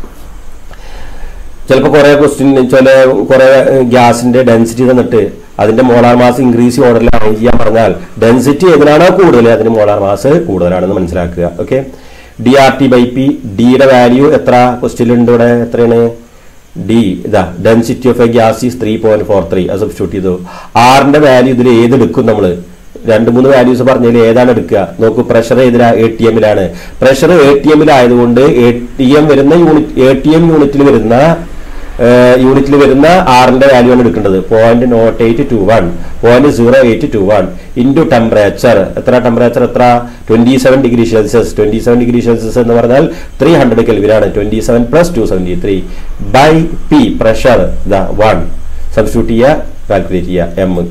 [SPEAKER 2] ചിലപ്പോൾ കുറെ ക്വസ്റ്റ്യൻ ചില കുറെ ഗ്യാസിന്റെ ഡെൻസിറ്റി തന്നിട്ട് അതിന്റെ മോളാർ മാസ് ഇൻക്രീസ് ഓർഡറിൽ അറേഞ്ച് ചെയ്യാൻ പറഞ്ഞാൽ ഡെൻസിറ്റി ഏതിനാണോ കൂടുതൽ അതിന് മോളാർ മാസ് കൂടുതലാണെന്ന് മനസ്സിലാക്കുക okay D R T by P ഡിയുടെ വാല്യൂ എത്ര ക്വസ്റ്റ്യൻ ഉണ്ട് ഇവിടെ എത്രയാണ് ഡി ഇതാ density of a gas is three point four three അത് സബ്സ്റ്റിറ്റ്യൂട്ട് ചെയ്തു ആറിന്റെ വാല്യൂ ഇതിൽ ഏത് എടുക്കും നമ്മൾ രണ്ട് മൂന്ന് വാല്യൂസ് പറഞ്ഞതിൽ ഏതാണ് എടുക്കുക നോക്കൂ പ്രഷർ ഏതിലാ എ ടി എമ്മിലാണ് പ്രഷർ എ ടി എമ്മിലായതുകൊണ്ട് എ ടി എം വരുന്ന യൂണിറ്റ് എ ടി എം യൂണിറ്റിൽ വരുന്ന യൂണിറ്റിൽ വരുന്ന ആറിന്റെ വാല്യൂ ആണ് എടുക്കേണ്ടത് point nought eight two one point zero eight two one into temperature എത്ര ടെമ്പറേച്ചർ എത്ര twenty seven degree Celsius twenty seven degree Celsius എന്ന് പറഞ്ഞാൽ ത്രീ ഹൺഡ്രഡ് കെൽവിനാണ് twenty seven plus two seventy three by P pressure the one substitute ചെയ്യുക calculate ചെയ്യുക M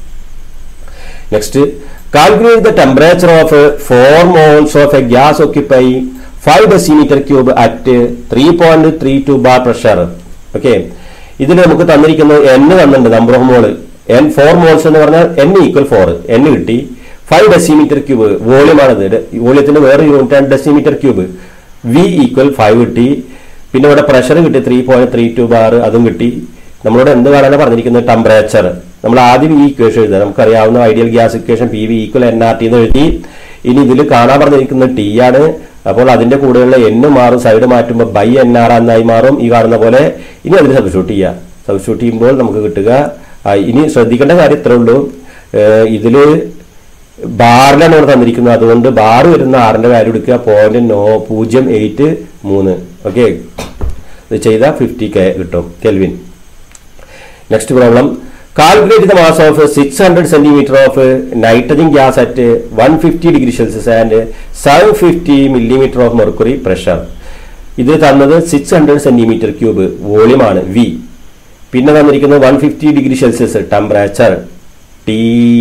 [SPEAKER 2] next calculate the temperature of four moles of a gas occupy five decimetre cube at three point three two bar pressure okay ഇതിൽ നമുക്ക് തന്നിരിക്കുന്നത് N തന്നിട്ടുണ്ട് number of mole N four moles എന്ന് പറഞ്ഞാൽ N equal four N കിട്ടി five decimetre cube വോളിയമാണിത് വോളിയത്തിന്റെ വേറെ യൂണിറ്റ് ആണ് decimetre cube V equal five കിട്ടി പിന്നെ ഇവിടെ പ്രഷർ കിട്ടി three point three two bar അതും കിട്ടി നമ്മളോട് എന്ത് കാണാനാണ് പറഞ്ഞിരിക്കുന്നത് ടെമ്പറേച്ചർ നമ്മൾ ആദ്യം ഈ ഇക്വേഷൻ എഴുതുക നമുക്കറിയാവുന്ന ideal gas equation P V equal N R T എന്ന് എഴുതി ഇനി ഇതിൽ കാണാൻ പറഞ്ഞിരിക്കുന്നത് ടി ആണ് അപ്പോൾ അതിന്റെ കൂടെയുള്ള എൻ മാറും സൈഡ് മാറ്റുമ്പോൾ ബൈ എൻ ആർ എന്നായി മാറും ഈ കാണുന്ന പോലെ ഇനി അതിൽ സബ്സ്റ്റിറ്റ്യൂട്ട് ചെയ്യുക സബ്സ്റ്റിറ്റ്യൂട്ട് ചെയ്യുമ്പോൾ നമുക്ക് കിട്ടുക ആ, ഇനി ശ്രദ്ധിക്കേണ്ട കാര്യം ഇത്രേ ഉള്ളൂ ഏഹ് ഇതില് ബാറിലാണ് ഇവിടെ തന്നിരിക്കുന്നത് അതുകൊണ്ട് ബാർ വരുന്ന ആറിന്റെ വാല്യൂ എടുക്കുക പോയിന്റ് നോ പൂജ്യം എയ്റ്റ് മൂന്ന് ഓക്കെ ഇത് ചെയ്താൽ ഫിഫ്റ്റി കെ കിട്ടും kelvin next problem calculate the mass of six hundred centimetre of nitrogen gas at one fifty degree Celsius and seven fifty millimetre of mercury pressure ഇത് തന്നത് six hundred centimetre cube വോളിയമാണ് V പിന്നെ തന്നിരിക്കുന്നത് one fifty degree Celsius temperature T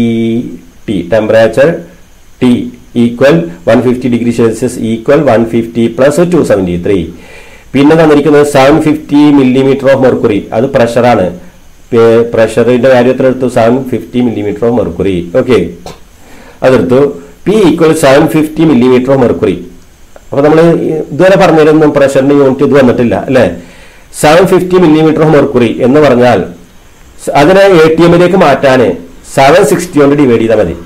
[SPEAKER 2] T temperature T equal one fifty degree Celsius equal one fifty plus two seventy three പിന്നെ തന്നിരിക്കുന്നത് seven fifty millimetre of mercury അത് പ്രഷറാണ് പ്രഷറിന്റെ value എത്ര എടുത്തു seven fifty millimetre of mercury okay അതെടുത്തു P equal seven fifty millimetre of mercury അപ്പൊ നമ്മൾ ഇതുവരെ പറഞ്ഞിരുന്നു പ്രഷറിന്റെ യൂണിറ്റ് ഇത് വന്നിട്ടില്ല അല്ലെ seven fifty millimetre of mercury എന്ന് പറഞ്ഞാൽ സ- അതിനെ എ ടി എമ്മിലേക്ക് മാറ്റാൻ സെവൻ സിക്സ്റ്റി കൊണ്ട് ഡിവൈഡ് ചെയ്താൽ മതി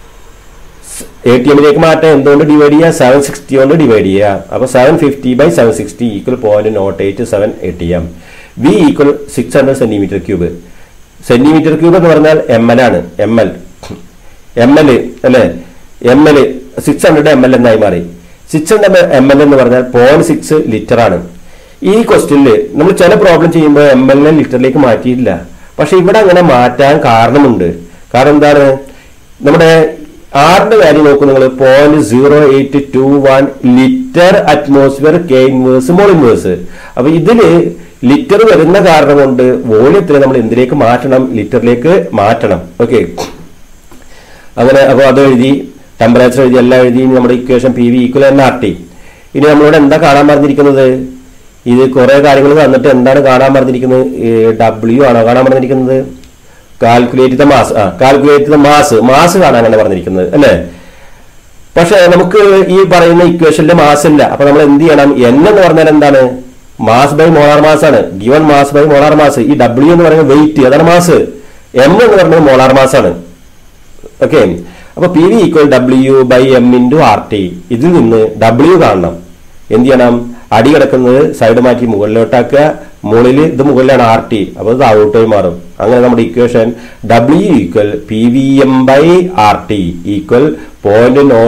[SPEAKER 2] എ ടി എമ്മിലേക്ക് മാറ്റാൻ എന്തുകൊണ്ട് ഡിവൈഡ് ചെയ്യുക സെവൻ സിക്സ്റ്റി കൊണ്ട് ഡിവൈഡ് ചെയ്യുക അപ്പൊ seven fifty by seven sixty equal point nought eight seven A T M V equal six hundred centimetre cube centimetre cube എന്ന് പറഞ്ഞാൽ എം എൽ ആണ് എം എൽ എം എൽ അല്ലെ M L six hundred M L എന്നായി മാറി six hundred M L എന്ന് പറഞ്ഞാൽ point six litre ആണ് ഈ ക്വസ്റ്റ്യനിൽ നമ്മൾ ചില പ്രോബ്ലം ചെയ്യുമ്പോൾ എം എൽ എ ലിറ്ററിലേക്ക് മാറ്റിയിട്ടില്ല പക്ഷെ ഇവിടെ അങ്ങനെ മാറ്റാൻ കാരണമുണ്ട് കാരണം എന്താണ് നമ്മുടെ ആറിന്റെ വാല്യൂ നോക്കൂ നിങ്ങൾ point zero eight two one litre atmosphere K inverse mole inverse അപ്പൊ ഇതില് ലിറ്റർ വരുന്ന കാരണം കൊണ്ട് വോളിയത്തിൽ നമ്മൾ എന്തിലേക്ക് മാറ്റണം ലിറ്ററിലേക്ക് മാറ്റണം ഓക്കെ അങ്ങനെ അപ്പോൾ അത് എഴുതി ടെമ്പറേച്ചർ എഴുതി എല്ലാം എഴുതി ഇനി നമ്മുടെ equation P V equal N R T ഇനി നമ്മളോട് എന്താ കാണാൻ പറഞ്ഞിരിക്കുന്നത് ഇത് കുറെ കാര്യങ്ങൾ തന്നിട്ട് എന്താണ് കാണാൻ പറഞ്ഞിരിക്കുന്നത് ഡബ്ല്യു ആണോ കാണാൻ പറഞ്ഞിരിക്കുന്നത് കാൽക്കുലേറ്റ് ദ മാസ് ആ കാൽക്കുലേറ്റ് ദ മാസ് മാസ് കാണാനാണ് പറഞ്ഞിരിക്കുന്നത് അല്ലേ പക്ഷെ നമുക്ക് ഈ പറയുന്ന ഇക്വേഷനിലെ മാസ് ഇല്ല അപ്പൊ നമ്മൾ എന്ത് ചെയ്യണം എൻ എന്ന് പറഞ്ഞാൽ എന്താണ് മാസ് ബൈ മോളാർ മാസ് ആണ് given mass by molar mass ഈ ഡബ്ല്യു എന്ന് പറയുന്നത് വെയിറ്റ് അതാണ് മാസ് എം എന്ന് പറയുന്നത് മോളാർ മാസ് ആണ് ഓക്കെ അപ്പൊ P V equal W by M into R T ഇതിൽ നിന്ന് ഡബ്ല്യു കാണണം എന്ത് ചെയ്യണം അടി കിടക്കുന്നത് സൈഡ് മാറ്റി മുകളിലോട്ടാക്കുക മുകളിൽ ഇത് മുകളിലാണ് ആർ ടി അപ്പൊ ഇത് താഴോട്ടായി മാറും അങ്ങനെ നമ്മുടെ equation W equal P V M by R T equal point nought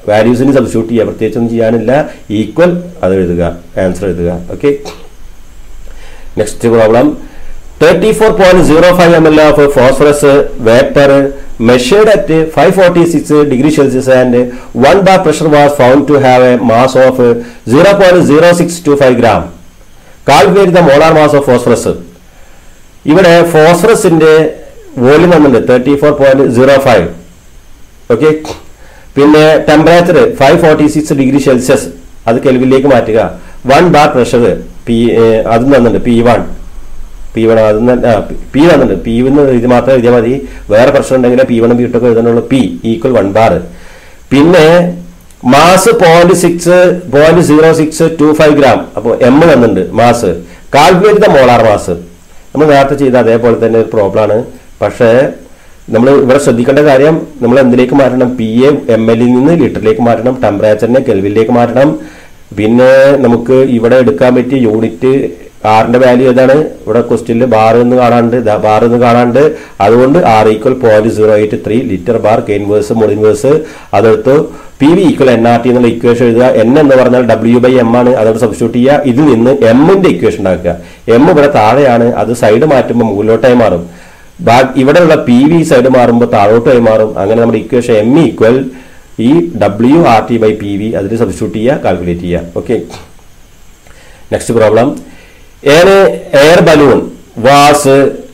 [SPEAKER 2] വാല്യൂസിന് സബ്സ്റ്റിറ്റ്യൂട്ട് ചെയ്യുക പ്രത്യേകിച്ചൊന്നും ചെയ്യാനില്ല ഈക്വൽ അത് എഴുതുക ആൻസർ എഴുതുക okay next problem thirty four point zero five M L of phosphorus vapour measured at 546 degree Celsius and 1 bar pressure was found to have a mass of 0.0625 gram. Calculate the molar mass of phosphorus. ഇവിടെ ഫോസ്ഫറസിന്റെ volume വന്നിട്ടുണ്ട് thirty four point zero five okay പിന്നെ temperature five forty six degree Celsius അത് കെൽവിലേക്ക് മാറ്റുക one bar pressure P അതും തന്നിട്ടുണ്ട് P one P one അത് പി വന്നിട്ടുണ്ട് പി എന്ന് ഇത് മാത്രം എഴുതിയാൽ മതി വേറെ പ്രശ്നം ഉണ്ടെങ്കിൽ പി വൺ പി ടു ഒക്കെ എഴുതാനുള്ളൂ പി ഈക്വൽ വൺ ബാർ പിന്നെ mass point six point zero six two five gram അപ്പോൾ എം വന്നിട്ടുണ്ട് mass calculate the molar mass നമ്മൾ നേരത്തെ ചെയ്ത അതേപോലെ തന്നെ ഒരു പ്രോബ്ലം ആണ് പക്ഷേ നമ്മൾ ഇവിടെ ശ്രദ്ധിക്കേണ്ട കാര്യം നമ്മൾ എന്തിലേക്ക് മാറ്റണം പി എ എം എല്ലിൽ നിന്ന് ലിറ്ററിലേക്ക് മാറ്റണം ടെമ്പറേച്ചറിനെ കെൽവിലേക്ക് മാറ്റണം പിന്നെ നമുക്ക് ഇവിടെ എടുക്കാൻ പറ്റിയ യൂണിറ്റ് ആറിന്റെ വാല്യൂ ഏതാണ് ഇവിടെ ക്വസ്റ്റ്യനിൽ ബാർ എന്ന് കാണാണ്ട് ബാർ എന്ന് കാണാണ്ട് അതുകൊണ്ട് R equal point zero eight three litre bar K inverse mole inverse അതെടുത്തു P V equal N R T എന്നുള്ള ഇക്വേഷൻ എഴുതുക എൻ എന്ന് പറഞ്ഞാൽ ഡബ്ല്യു ബൈ എം ആണ് അതോട് സബ്സ്റ്റിറ്റ്യൂട്ട് ചെയ്യുക ഇതിൽ നിന്ന് എമ്മിന്റെ ഇക്വേഷൻ ഉണ്ടാക്കുക എം ഇവിടെ താഴെയാണ് അത് സൈഡ് മാറ്റുമ്പോൾ മുകളിലോട്ടായി മാറും ഇവിടെയുള്ള പി വി സൈഡ് മാറുമ്പോൾ താഴോട്ടായി മാറും അങ്ങനെ നമ്മുടെ ഇക്വേഷൻ എം ഈക്വൽ ഈ W R T by P V അതിൽ സബ്സ്റ്റിറ്റ്യൂട്ട് ചെയ്യുക കാൽക്കുലേറ്റ് ചെയ്യുക okay next problem an air balloon was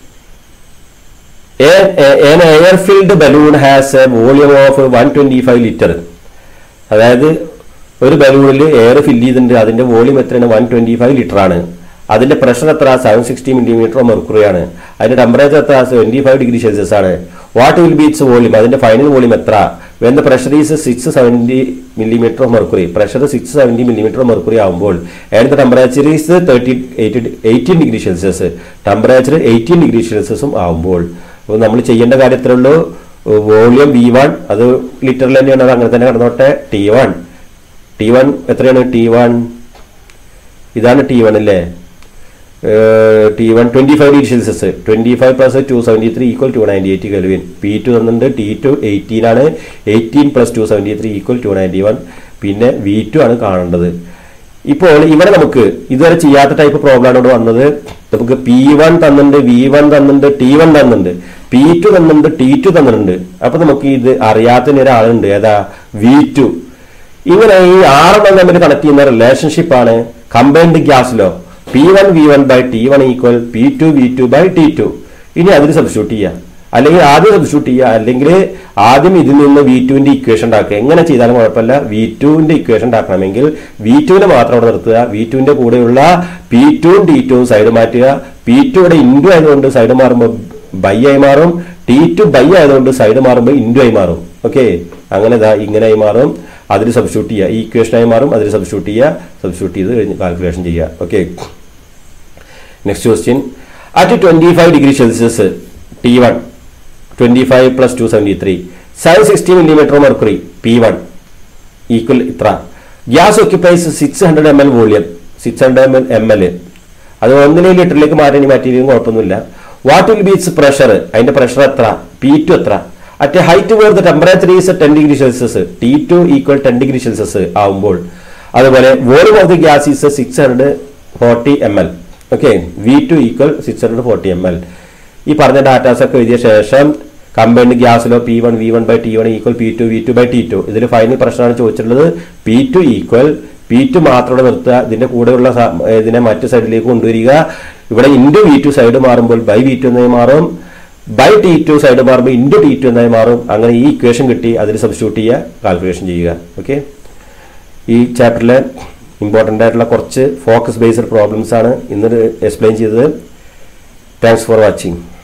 [SPEAKER 2] a, a, an air filled balloon has a volume of 125 liter അതായത് ഒരു ബലൂണിൽ എയർ ഫില്ല് ചെയ്തിട്ടുണ്ട് അതിന്റെ volume എത്രയാണ് one twenty five litre ആണ് അതിന്റെ പ്രഷർ എത്ര സെവൻ സിക്സ്റ്റി മില്ലിമീറ്റർ മെർക്കുറി ആണ് അതിന്റെ ടെമ്പറേച്ചർ എത്ര ട്വന്റി ഫൈവ് ഡിഗ്രി സെൽഷ്യസ് ആണ് what will be its volume അതിന്റെ ഫൈനൽ വോളിയം എത്ര when the pressure is six seventy millimetre of mercury pressure six seventy millimetre mercury ആകുമ്പോൾ and the temperature is thirty eight eighteen degree Celsius temperature eighteen degree സെൽഷ്യസും ആകുമ്പോൾ അപ്പോൾ നമ്മൾ ചെയ്യേണ്ട കാര്യം ഇത്രേ ഉള്ളൂ വോളിയം വി വൺ അത് ലിറ്ററിൽ തന്നെയാണ് അത് അങ്ങനെ തന്നെ കിടന്നോട്ടെ ടി വൺ ടി വൺ എത്രയാണ് ടി വൺ ഇതാണ് ടി വൺ അല്ലേ T one twenty five degree Celsius twenty five plus two seventy three equal two ninety eight kelvin P two തന്നിട്ടുണ്ട് ടി ടു എയ്റ്റീൻ ആണ് eighteen plus two seventy three equal two ninety one പിന്നെ V two ആണ് കാണേണ്ടത് ഇപ്പോൾ ഇവിടെ നമുക്ക് ഇതുവരെ ചെയ്യാത്ത ടൈപ്പ് പ്രോബ്ലം ആണ് ഇവിടെ വന്നത് നമുക്ക് പി വൺ തന്നിട്ടുണ്ട് വി വൺ തന്നിട്ടുണ്ട് ടി വൺ തന്നിട്ടുണ്ട് പി ടു തന്നിട്ടുണ്ട് ടി ടു തന്നിട്ടുണ്ട് അപ്പൊ നമുക്ക് ഇത് അറിയാത്ത ഒരാളുണ്ട് ഏതാ വി ടു ഇങ്ങനെ ഈ ആറെണ്ണം തമ്മിൽ കണക്ട് ചെയ്യുന്ന റിലേഷൻഷിപ്പ് ആണ് combined gas law P one V one by T one equal P two V two by T two ഇനി അതിന് സബ്സ്റ്റിറ്റ്യൂട്ട് ചെയ്യാം അല്ലെങ്കിൽ ആദ്യം സബ്സ്റ്റിറ്റ്യൂട്ട് ചെയ്യുക അല്ലെങ്കിൽ ആദ്യം ഇതിൽ നിന്ന് വി ടുവിന്റെ ഇക്വേഷൻ ഉണ്ടാക്കുക എങ്ങനെ ചെയ്താലും കുഴപ്പമില്ല വി ടുവിന്റെ ഇക്വേഷൻ ഉണ്ടാക്കണമെങ്കിൽ വി ടുവിനെ മാത്രം അവിടെ നിർത്തുക വി ടുവിന്റെ കൂടെയുള്ള പി ടുവും ടി ടുവും സൈഡ് മാറ്റുക പി ടു ഇവിടെ ഇൻഡു ആയതുകൊണ്ട് സൈഡ് മാറുമ്പോൾ ബൈ ആയി മാറും ടി ടു ബൈ ആയതുകൊണ്ട് സൈഡ് മാറുമ്പോൾ ഇൻഡു ആയി മാറും ഓക്കെ അങ്ങനെ ഇതാ ഇങ്ങനെ ആയി മാറും അതിൽ സബ്സ്റ്റിറ്റ്യൂട്ട് ചെയ്യുക ഈ ഇക്വേഷനായി മാറും അതിൽ സബ്സ്റ്റിറ്റ്യൂട്ട് ചെയ്യുക സബ്സ്റ്റിറ്റ്യൂട്ട് ചെയ്ത് കഴിഞ്ഞ് കാൽക്കുലേഷൻ ചെയ്യുക okay next question at twenty five degree Celsius T one twenty five plus two seventy three seven sixty millimetre mercury P one equal ഇത്ര gas occupies six hundred M L volume six hundred M L M L അത് ഒന്നിലെ ലിറ്ററിലേക്ക് മാറ്റി മാറ്റിയിരിക്കും കുഴപ്പമൊന്നുമില്ല what will be its pressure അതിന്റെ pressure എത്ര P two എത്ര at height where the temperature is ten degree Celsius T two equal ten degree Celsius ആവുമ്പോൾ അതുപോലെ volume of the gas is six hundred forty M L okay V two equal six hundred forty M L ഈ പറഞ്ഞ datas ഒക്കെ എഴുതിയ ശേഷം combined ഗ്യാസിലോ P one V one by T one equal P two V two by T two ഇതിൽ final പ്രശ്നമാണ് ചോദിച്ചിട്ടുള്ളത് P two equal P two മാത്രം നിർത്തുക ഇതിന്റെ കൂടെയുള്ള സ- ഇതിനെ മറ്റു സൈഡിലേക്ക് കൊണ്ടുവരിക ഇവിടെ ഇൻറ്റു വി ടു സൈഡ് മാറുമ്പോൾ ബൈ വി ടു എന്നായി മാറും ബൈ ടി ടു സൈഡ് മാറുമ്പോൾ ഇൻറ്റു ടി ടു എന്നായി മാറും അങ്ങനെ ഈ ഇക്വേഷൻ കിട്ടി അതിൽ സബ്സ്റ്റിറ്റ്യൂട്ട് ചെയ്യുക കാൽക്കുലേഷൻ ചെയ്യുക ഓക്കെ ഈ ചാപ്റ്ററിലെ ഇമ്പോർട്ടൻ്റ് ആയിട്ടുള്ള കുറച്ച് ഫോക്കസ് ബേസ്ഡ് പ്രോബ്ലംസ് ആണ് ഇന്ന് എക്സ്പ്ലെയിൻ ചെയ്തത് താങ്ക്സ് ഫോർ വാച്ചിങ്